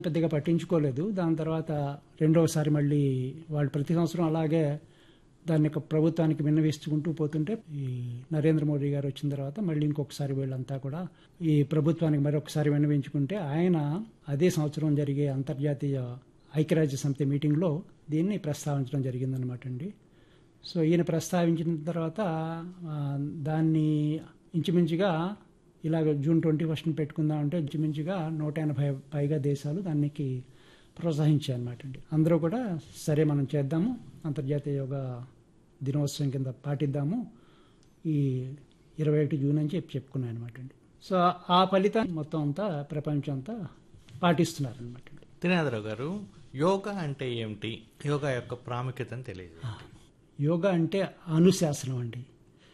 పెద్దగా పట్టించుకోలేదు దాని తర్వాత రెండవసారి మళ్ళీ వాళ్ళు ప్రతి సంవత్సరం అలాగే దాన్ని ఒక ప్రభుత్వానికి విన్నవించుకుంటూ పోతుంటే ఈ నరేంద్ర మోడీ గారు వచ్చిన తర్వాత మళ్ళీ ఇంకొకసారి వీళ్ళంతా కూడా ఈ ప్రభుత్వానికి మరొకసారి విన్నవించుకుంటే ఆయన అదే సంవత్సరం జరిగే అంతర్జాతీయ ఐక్యరాజ్య సమితి మీటింగ్లో దీన్ని ప్రస్తావించడం జరిగిందనమాట అండి సో ఈయన ప్రస్తావించిన తర్వాత ఆ, దాన్ని ఇంచుమించుగా ఇలాగ జూన్ ట్వంటీ ఫస్ట్ పెట్టుకుందాం అంటే ఇంచుమించుగా నూట ఎనభై పైగా దేశాలు దానికి ప్రోత్సహించాయి అనమాట అండి అందరూ కూడా సరే మనం చేద్దాము అంతర్జాతీయ యోగా దినోత్సవం కింద పాటిద్దాము ఈ ఇరవై ఒకటి జూన్ అని చెప్పి చెప్పుకున్నాయి అనమాట అండి సో ఆ ఫలితం మొత్తం అంతా ప్రపంచం అంతా పాటిస్తున్నారు అనమాట అండి త్రినాథరావు గారు యోగా అంటే ఏమిటి యోగా యొక్క ప్రాముఖ్యతను తెలియదు యోగా అంటే అనుశాసనం అండి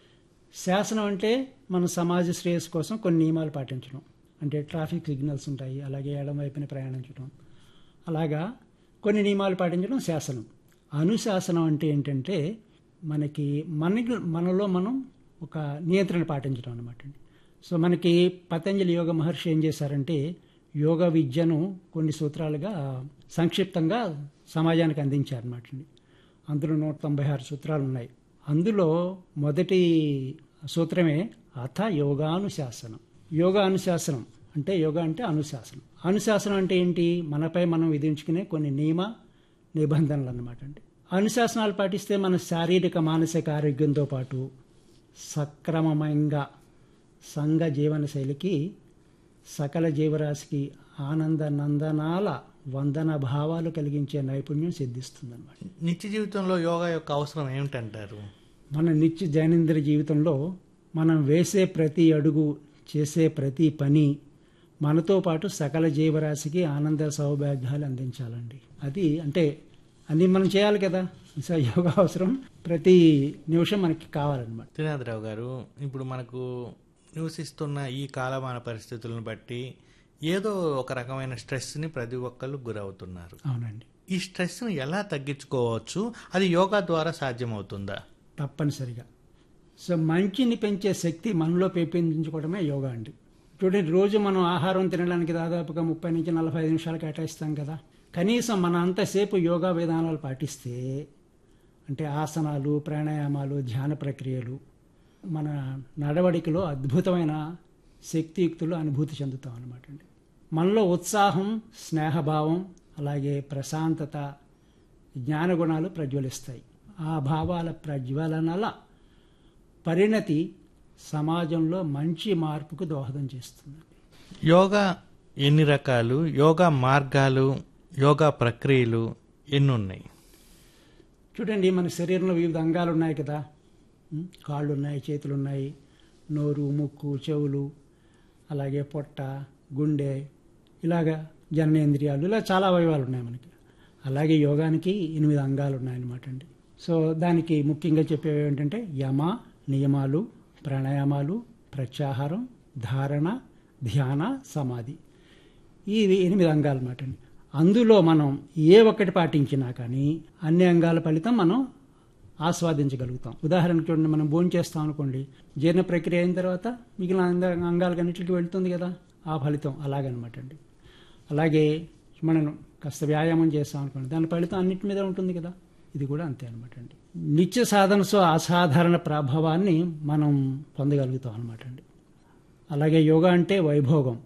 శాసనం అంటే మన సమాజ శ్రేయస్సు కోసం కొన్ని నియమాలు పాటించడం అంటే ట్రాఫిక్ సిగ్నల్స్ ఉంటాయి అలాగే ఎడం వైపున ప్రయాణించడం అలాగా కొన్ని నియమాలు పాటించడం శాసనం అనుశాసనం అంటే ఏంటంటే మనకి మన మనలో మనం ఒక నియంత్రణ పాటించడం అనమాట అండి సో మనకి పతంజలి యోగ మహర్షి ఏం చేశారంటే యోగ విద్యను కొన్ని సూత్రాలుగా సంక్షిప్తంగా సమాజానికి అందించారన్నమాట అండి అందులో నూట తొంభై ఆరు సూత్రాలు ఉన్నాయి అందులో మొదటి సూత్రమే అథ యోగానుశాసనం యోగా అనుశాసనం అంటే యోగా అంటే అనుశాసనం అనుశాసనం అంటే ఏంటి మనపై మనం విధించుకునే కొన్ని నియమ నిబంధనలు అన్నమాట అండి అనుశాసనాలు పాటిస్తే మన శారీరక మానసిక ఆరోగ్యంతో పాటు సక్రమమంగా సంఘ జీవన శైలికి సకల జీవరాశికి ఆనంద నందనాల వందన భావాలు కలిగించే నైపుణ్యం సిద్ధిస్తుందన్నమాట నిత్య జీవితంలో యోగా యొక్క అవసరం ఏమిటంటారు మన నిత్య దైనందిన జీవితంలో మనం వేసే ప్రతి అడుగు చేసే ప్రతి పని మనతో పాటు సకల జీవరాశికి ఆనంద సౌభాగ్యాలు అందించాలండి అది అంటే అన్ని మనం చేయాలి కదా సో యోగా అవసరం ప్రతి నిమిషం మనకి కావాలన్నమాట త్రినాథరావు గారు ఇప్పుడు మనకు నివసిస్తున్న ఈ కాలమాన పరిస్థితులను బట్టి ఏదో ఒక రకమైన స్ట్రెస్ని ప్రతి ఒక్కళ్ళు గురవుతున్నారు అవునండి ఈ స్ట్రెస్ను ఎలా తగ్గించుకోవచ్చు అది యోగా ద్వారా సాధ్యమవుతుందా తప్పనిసరిగా సో మంచిని పెంచే శక్తి మనలో పెంపొందించుకోవడమే యోగా అండి చూడండి రోజు మనం ఆహారం తినడానికి దాదాపుగా ముప్పై నుంచి నలభై ఐదు నిమిషాలు కేటాయిస్తాం కదా కనీసం మన అంతసేపు యోగా విధానాలు పాటిస్తే అంటే ఆసనాలు ప్రాణాయామాలు ధ్యాన ప్రక్రియలు మన నడవడికలో అద్భుతమైన శక్తియుక్తులు అనుభూతి చెందుతాం అనమాట అండి మనలో ఉత్సాహం స్నేహభావం అలాగే ప్రశాంతత జ్ఞానగుణాలు ప్రజ్వలిస్తాయి ఆ భావాల ప్రజ్వలనల పరిణతి సమాజంలో మంచి మార్పుకు దోహదం చేస్తుంది యోగా ఎన్ని రకాలు యోగా మార్గాలు యోగా ప్రక్రియలు ఎన్ని ఉన్నాయి చూడండి మన శరీరంలో వివిధ అంగాలు ఉన్నాయి కదా ఉం? కాళ్ళు ఉన్నాయి చేతులు ఉన్నాయి నోరు ముక్కు చెవులు అలాగే పొట్ట గుండె ఇలాగా జననేంద్రియాలు ఇలా చాలా అవయవాలు ఉన్నాయి మనకి అలాగే యోగానికి ఎనిమిది అంగాలు ఉన్నాయన్నమాట అండి సో దానికి ముఖ్యంగా చెప్పేవి ఏంటంటే యమ నియమాలు ప్రాణాయామాలు ప్రత్యాహారం ధారణ ధ్యాన సమాధి ఇవి ఎనిమిది అంగాలు అన్నమాట అండి అందులో మనం ఏ ఒక్కటి పాటించినా కానీ అన్ని అంగాల ఫలితం మనం ఆస్వాదించగలుగుతాం ఉదాహరణకు చూడండి మనం భోజనం చేస్తాం అనుకోండి జీర్ణ ప్రక్రియ అయిన తర్వాత మిగిలిన అంగ అంగాలకన్నిటికి వెళ్తుంది కదా ఆ ఫలితం అలాగనమాట అండి అలాగే మనం కాస్త వ్యాయామం చేస్తాం అనుకోండి దాని ఫలితం అన్నిటి మీద ఉంటుంది కదా ఇది కూడా అంతే అనమాట అండి నిత్య సాధనతో అసాధారణ ప్రభావాన్ని మనం పొందగలుగుతాం అనమాట అండి అలాగే యోగా అంటే వైభోగం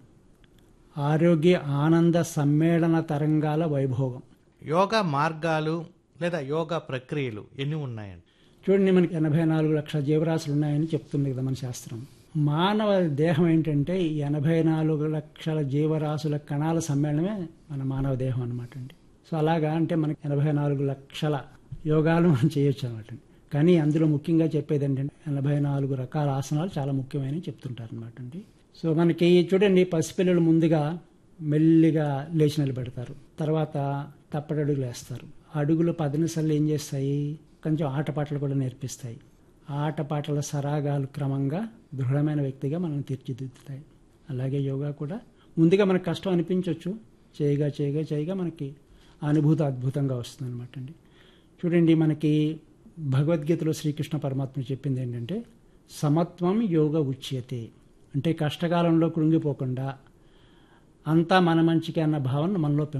ఆరోగ్య ఆనంద సమ్మేళన తరంగాల వైభోగం యోగా మార్గాలు లేదా యోగా ప్రక్రియలు ఎన్ని ఉన్నాయండి చూడండి మనకి ఎనభై నాలుగు లక్షల జీవరాశులు ఉన్నాయని చెప్తుంది కదా మన శాస్త్రం మానవ దేహం ఏంటంటే ఈ ఎనభై నాలుగు లక్షల జీవరాశుల కణాల సమ్మేళనమే మన మానవ దేహం అనమాట అండి సో అలాగా అంటే మనకి ఎనభై నాలుగు లక్షల యోగాలు మనం చేయొచ్చు అనమాట అండి కానీ అందులో ముఖ్యంగా చెప్పేది ఏంటంటే ఎనభై నాలుగు రకాల ఆసనాలు చాలా ముఖ్యమైనవి చెప్తుంటారు అనమాట అండి సో మనకి చూడండి పసిపిల్లలు ముందుగా మెల్లిగా లేచి నిలబెడతారు తర్వాత తప్పటడుగులు వేస్తారు అడుగులు పదనిసలు ఏం చేస్తాయి కొంచెం ఆటపాటలు కూడా నేర్పిస్తాయి ఆటపాటల సరాగాలు క్రమంగా దృఢమైన వ్యక్తిగా మనం తీర్చిదిద్దుతాయి అలాగే యోగా కూడా ముందుగా మనకు కష్టం అనిపించవచ్చు చేయగా చేయగా చేయగా మనకి అనుభూతి అద్భుతంగా వస్తుంది అనమాట అండి చూడండి మనకి భగవద్గీతలో శ్రీకృష్ణ పరమాత్మ చెప్పింది ఏంటంటే సమత్వం యోగ ఉచ్యతే అంటే కష్టకాలంలో కృంగిపోకుండా అంతా మన మంచికి అన్న భావన మనలో